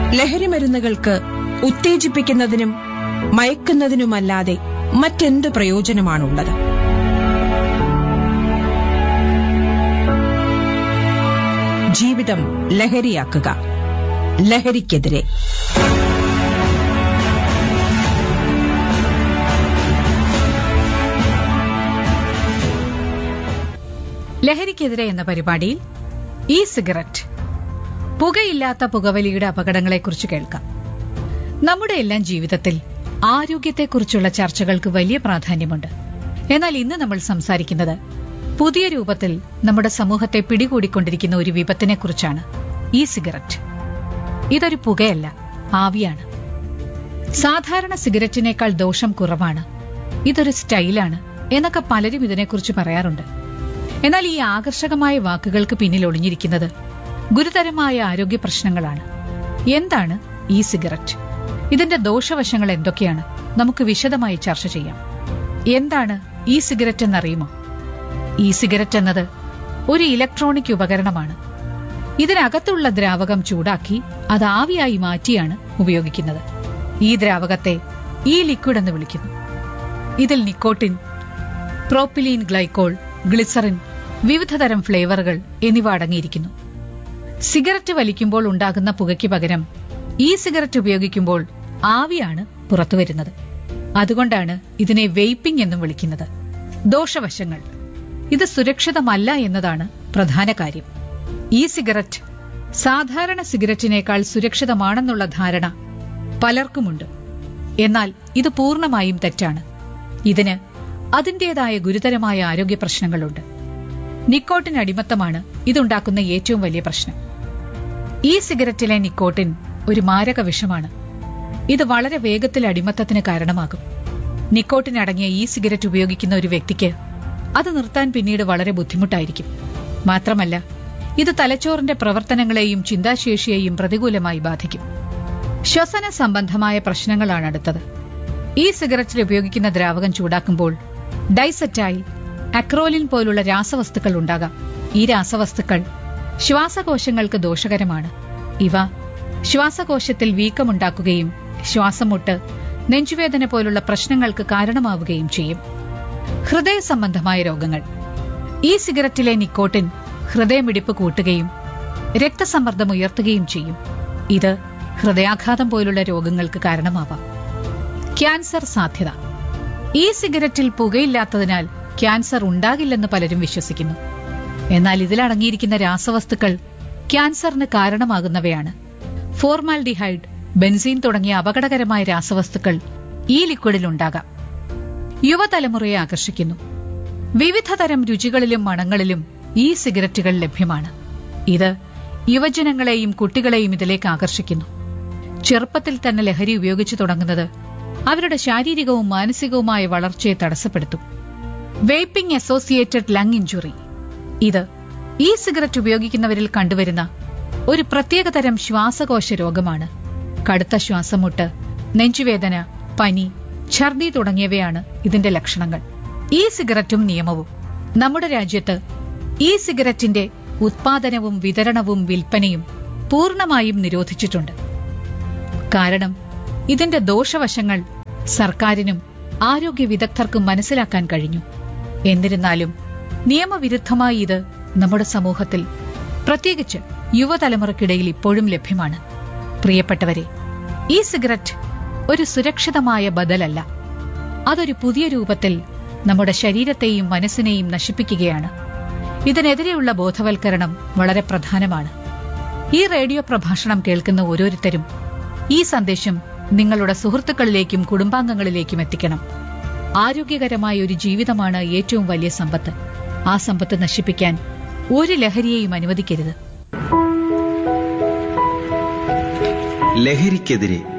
ലഹരിമരുന്നുകൾക്ക് ഉത്തേജിപ്പിക്കുന്നതിനും മയക്കുന്നതിനുമല്ലാതെ മറ്റെന്ത് പ്രയോജനമാണുള്ളത് ജീവിതം ലഹരിയാക്കുക ലഹരിക്കെതിരെ ലഹരിക്കെതിരെ എന്ന പരിപാടിയിൽ ഇ സിഗരറ്റ് പുകയില്ലാത്ത പുകവലിയുടെ അപകടങ്ങളെക്കുറിച്ച് കേൾക്കാം നമ്മുടെ എല്ലാം ജീവിതത്തിൽ ആരോഗ്യത്തെക്കുറിച്ചുള്ള ചർച്ചകൾക്ക് വലിയ പ്രാധാന്യമുണ്ട് എന്നാൽ ഇന്ന് നമ്മൾ സംസാരിക്കുന്നത് പുതിയ രൂപത്തിൽ നമ്മുടെ സമൂഹത്തെ പിടികൂടിക്കൊണ്ടിരിക്കുന്ന ഒരു വിപത്തിനെക്കുറിച്ചാണ് ഇ സിഗരറ്റ് ഇതൊരു പുകയല്ല ആവിയാണ് സാധാരണ സിഗരറ്റിനേക്കാൾ ദോഷം കുറവാണ് ഇതൊരു സ്റ്റൈലാണ് എന്നൊക്കെ പലരും ഇതിനെക്കുറിച്ച് പറയാറുണ്ട് എന്നാൽ ഈ ആകർഷകമായ വാക്കുകൾക്ക് പിന്നിൽ ഒളിഞ്ഞിരിക്കുന്നത് ഗുരുതരമായ ആരോഗ്യ പ്രശ്നങ്ങളാണ് എന്താണ് ഈ സിഗരറ്റ് ഇതിന്റെ ദോഷവശങ്ങൾ എന്തൊക്കെയാണ് നമുക്ക് വിശദമായി ചർച്ച ചെയ്യാം എന്താണ് ഈ സിഗരറ്റ് എന്നറിയുമോ ഈ സിഗരറ്റ് എന്നത് ഒരു ഇലക്ട്രോണിക് ഉപകരണമാണ് ഇതിനകത്തുള്ള ദ്രാവകം ചൂടാക്കി അത് ആവിയായി മാറ്റിയാണ് ഉപയോഗിക്കുന്നത് ഈ ദ്രാവകത്തെ ഈ ലിക്വിഡ് എന്ന് വിളിക്കുന്നു ഇതിൽ നിക്കോട്ടിൻ പ്രോപ്പിലീൻ ഗ്ലൈക്കോൾ ഗ്ലിസറിൻ വിവിധതരം ഫ്ലേവറുകൾ എന്നിവ അടങ്ങിയിരിക്കുന്നു സിഗരറ്റ് വലിക്കുമ്പോൾ ഉണ്ടാകുന്ന പുകയ്ക്ക് പകരം ഈ സിഗരറ്റ് ഉപയോഗിക്കുമ്പോൾ ആവിയാണ് പുറത്തുവരുന്നത് അതുകൊണ്ടാണ് ഇതിനെ വെയ്പ്പിംഗ് എന്നും വിളിക്കുന്നത് ദോഷവശങ്ങൾ ഇത് സുരക്ഷിതമല്ല എന്നതാണ് പ്രധാന കാര്യം ഈ സിഗരറ്റ് സാധാരണ സിഗരറ്റിനേക്കാൾ സുരക്ഷിതമാണെന്നുള്ള ധാരണ പലർക്കുമുണ്ട് എന്നാൽ ഇത് പൂർണ്ണമായും തെറ്റാണ് ഇതിന് അതിന്റേതായ ഗുരുതരമായ ആരോഗ്യ പ്രശ്നങ്ങളുണ്ട് നിക്കോട്ടിൻ അടിമത്തമാണ് ഇതുണ്ടാക്കുന്ന ഏറ്റവും വലിയ പ്രശ്നം ഈ സിഗരറ്റിലെ നിക്കോട്ടിൻ ഒരു മാരക വിഷമാണ് ഇത് വളരെ വേഗത്തിൽ അടിമത്തത്തിന് കാരണമാകും നിക്കോട്ടിൻ അടങ്ങിയ ഈ സിഗരറ്റ് ഉപയോഗിക്കുന്ന ഒരു വ്യക്തിക്ക് അത് നിർത്താൻ പിന്നീട് വളരെ ബുദ്ധിമുട്ടായിരിക്കും മാത്രമല്ല ഇത് തലച്ചോറിന്റെ പ്രവർത്തനങ്ങളെയും ചിന്താശേഷിയെയും പ്രതികൂലമായി ബാധിക്കും ശ്വസന സംബന്ധമായ പ്രശ്നങ്ങളാണ് അടുത്തത് ഈ സിഗരറ്റിൽ ഉപയോഗിക്കുന്ന ദ്രാവകം ചൂടാക്കുമ്പോൾ ഡൈസെറ്റൈൽ അക്രോലിൻ പോലുള്ള രാസവസ്തുക്കൾ ഉണ്ടാകാം ഈ രാസവസ്തുക്കൾ ശ്വാസകോശങ്ങൾക്ക് ദോഷകരമാണ് ഇവ ശ്വാസകോശത്തിൽ വീക്കമുണ്ടാക്കുകയും ശ്വാസമുട്ട് നെഞ്ചുവേദന പോലുള്ള പ്രശ്നങ്ങൾക്ക് കാരണമാവുകയും ചെയ്യും ഹൃദയ സംബന്ധമായ രോഗങ്ങൾ ഈ സിഗരറ്റിലെ നിക്കോട്ടിൻ ഹൃദയമിടിപ്പ് കൂട്ടുകയും രക്തസമ്മർദ്ദം ഉയർത്തുകയും ചെയ്യും ഇത് ഹൃദയാഘാതം പോലുള്ള രോഗങ്ങൾക്ക് കാരണമാവാം ക്യാൻസർ സാധ്യത ഈ സിഗരറ്റിൽ പുകയില്ലാത്തതിനാൽ ക്യാൻസർ ഉണ്ടാകില്ലെന്ന് പലരും വിശ്വസിക്കുന്നു എന്നാൽ ഇതിലടങ്ങിയിരിക്കുന്ന രാസവസ്തുക്കൾ ക്യാൻസറിന് കാരണമാകുന്നവയാണ് ഫോർമാൽഡിഹൈഡ് ബെൻസീൻ തുടങ്ങിയ അപകടകരമായ രാസവസ്തുക്കൾ ഈ ലിക്വിഡിൽ ഉണ്ടാകാം യുവതലമുറയെ ആകർഷിക്കുന്നു വിവിധതരം രുചികളിലും മണങ്ങളിലും ഈ സിഗരറ്റുകൾ ലഭ്യമാണ് ഇത് യുവജനങ്ങളെയും കുട്ടികളെയും ഇതിലേക്ക് ആകർഷിക്കുന്നു ചെറുപ്പത്തിൽ തന്നെ ലഹരി ഉപയോഗിച്ചു തുടങ്ങുന്നത് അവരുടെ ശാരീരികവും മാനസികവുമായ വളർച്ചയെ തടസ്സപ്പെടുത്തും വേപ്പിംഗ് അസോസിയേറ്റഡ് ലങ് ഇഞ്ചുറി ഇത് ഈ സിഗരറ്റ് ഉപയോഗിക്കുന്നവരിൽ കണ്ടുവരുന്ന ഒരു പ്രത്യേകതരം ശ്വാസകോശ രോഗമാണ് കടുത്ത ശ്വാസമുട്ട് നെഞ്ചുവേദന പനി ഛർദി തുടങ്ങിയവയാണ് ഇതിന്റെ ലക്ഷണങ്ങൾ ഈ സിഗരറ്റും നിയമവും നമ്മുടെ രാജ്യത്ത് ഈ സിഗരറ്റിന്റെ ഉത്പാദനവും വിതരണവും വിൽപ്പനയും പൂർണ്ണമായും നിരോധിച്ചിട്ടുണ്ട് കാരണം ഇതിന്റെ ദോഷവശങ്ങൾ സർക്കാരിനും ആരോഗ്യ വിദഗ്ധർക്കും മനസ്സിലാക്കാൻ കഴിഞ്ഞു എന്നിരുന്നാലും നിയമവിരുദ്ധമായി ഇത് നമ്മുടെ സമൂഹത്തിൽ പ്രത്യേകിച്ച് യുവതലമുറയ്ക്കിടയിൽ ഇപ്പോഴും ലഭ്യമാണ് പ്രിയപ്പെട്ടവരെ ഈ സിഗരറ്റ് ഒരു സുരക്ഷിതമായ ബദലല്ല അതൊരു പുതിയ രൂപത്തിൽ നമ്മുടെ ശരീരത്തെയും മനസ്സിനെയും നശിപ്പിക്കുകയാണ് ഇതിനെതിരെയുള്ള ബോധവൽക്കരണം വളരെ പ്രധാനമാണ് ഈ റേഡിയോ പ്രഭാഷണം കേൾക്കുന്ന ഓരോരുത്തരും ഈ സന്ദേശം നിങ്ങളുടെ സുഹൃത്തുക്കളിലേക്കും കുടുംബാംഗങ്ങളിലേക്കും എത്തിക്കണം ആരോഗ്യകരമായ ഒരു ജീവിതമാണ് ഏറ്റവും വലിയ സമ്പത്ത് ആ സമ്പത്ത് നശിപ്പിക്കാൻ ഒരു ലഹരിയെയും അനുവദിക്കരുത് ലഹരിക്കെതിരെ